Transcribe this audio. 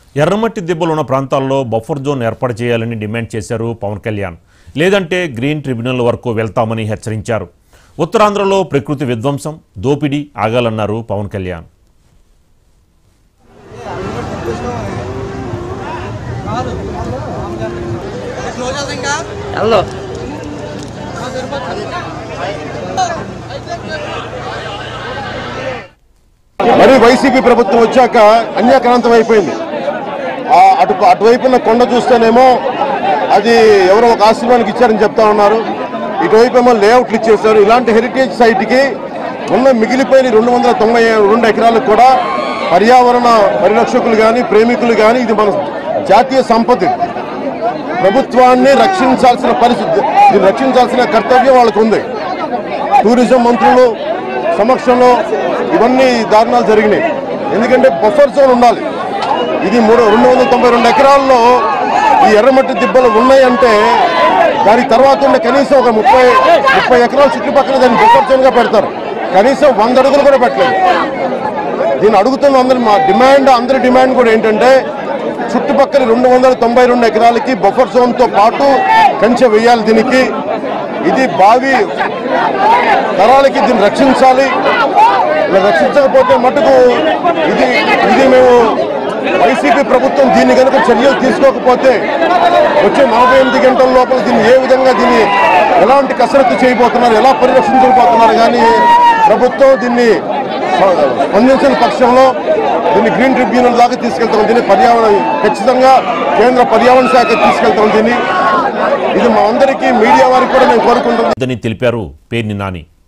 ఎర్రమట్టి దిబ్బలు ఉన్న ప్రాంతాల్లో బఫర్ జోన్ ఏర్పాటు చేయాలని డిమాండ్ చేశారు పవన్ కళ్యాణ్ లేదంటే గ్రీన్ ట్రిబ్యునల్ వరకు వెళ్తామని హెచ్చరించారు ఉత్తరాంధ్రలో ప్రకృతి విధ్వంసం దోపిడీ ఆగాలన్నారు పవన్ కళ్యాణ్ హలో మరి వైసీపీ ప్రభుత్వం వచ్చాక అన్యాక్రాంతం అయిపోయింది ఆ అటు అటువైపున్న కొండ చూస్తేనేమో అది ఎవరో ఒక ఆశ్రమానికి ఇచ్చారని చెప్తా ఉన్నారు ఇటువైపు ఏమో లేఅవుట్లు ఇచ్చేశారు ఇలాంటి హెరిటేజ్ సైట్కి ఉన్న మిగిలిపోయిన రెండు వందల తొంభై రెండు ఎకరాలకు కూడా పర్యావరణ పరిరక్షకులు కానీ ప్రేమికులు కానీ ఇది మన జాతీయ సంపద ఇది. ప్రభుత్వాన్ని రక్షించాల్సిన పరిస్థితి దీన్ని రక్షించాల్సిన కర్తవ్యం వాళ్ళకు ఉంది టూరిజం మంత్రులు సమక్షంలో ఇవన్నీ దారుణాలు జరిగినాయి ఎందుకంటే బఫర్ జోన్ ఉండాలి ఇది మూడు రెండు వందల తొంభై రెండు ఎకరాల్లో ఈ ఎర్రమట్టి దిబ్బలు ఉన్నాయంటే దాని తర్వాత ఉండే కనీసం ఒక ముప్పై ముప్పై ఎకరాల చుట్టుపక్కల దాన్ని బఫర్ జోన్గా పెడతారు కనీసం వంద అడుగులు కూడా పెట్టలేదు దీన్ని అడుగుతున్న అందరి మా డిమాండ్ అందరి డిమాండ్ కూడా ఏంటంటే చుట్టుపక్కల రెండు వందల తొంభై రెండు ఎకరాలకి బఫర్ జోన్తో పాటు కంచె వేయాలి దీనికి ఇది బావి తరాలకి దీన్ని రక్షించాలి ఇలా రక్షించకపోతే మటుకు ఇది ఇది మేము వైసీపీ ప్రభుత్వం దీన్ని కనుక చర్యలు తీసుకోకపోతే వచ్చే నలభై ఎనిమిది గంటల లోపల దీన్ని ఏ విధంగా దీన్ని ఎలాంటి కసరత్తు చేయబోతున్నారు ఎలా పరిరక్షించబోతున్నారు కానీ ప్రభుత్వం దీన్ని స్పందించిన పక్షంలో దీన్ని గ్రీన్ ట్రిబ్యునల్ దాకా తీసుకెళ్తాం దీన్ని పర్యావరణ ఖచ్చితంగా కేంద్ర పర్యావరణ శాఖ తీసుకెళ్తాం దీన్ని ఇది మా అందరికీ మీడియా వారికి కూడా మేము కోరుకుంటున్నాం అని తెలిపారు పేర్ని నాని